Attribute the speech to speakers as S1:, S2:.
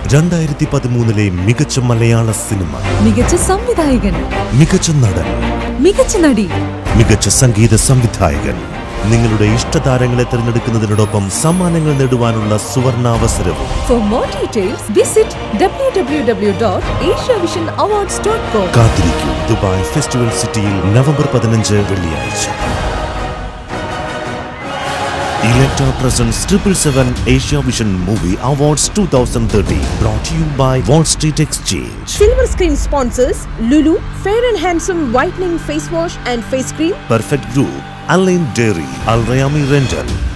S1: രണ്ടായിരത്തി പതിമൂന്നിലെ മികച്ച മലയാള സിനിമ
S2: മികച്ച സംവിധായകൻ
S1: മികച്ച നടൻ
S2: മികച്ച നടി
S1: മികച്ച സംഗീത സംവിധായകൻ നിങ്ങളുടെ ഇഷ്ടതാരങ്ങളെ തിരഞ്ഞെടുക്കുന്നതിനോടൊപ്പം സമ്മാനങ്ങൾ നേടുവാനുള്ള സുവർണാവസരവും
S2: for more details visit W W W dot Asiavision awards dot com
S1: കാത്തിരിക്കൂ ദുബായ് ഫെസ്റ്റിവൽ സിറ്റിയിൽ നവംബർ പതിനഞ്ച് വെള്ളിയാഴ്ച Electra presents triple seven Asia vision movie awards two thousand thirty brought you by Wall Street Exchange
S3: Silver Screen sponsors Lulu, Fair and Handsome Whitening Face Wash and Face Cream,
S1: Perfect Group, Alain Dairy, Al Rayami Rental,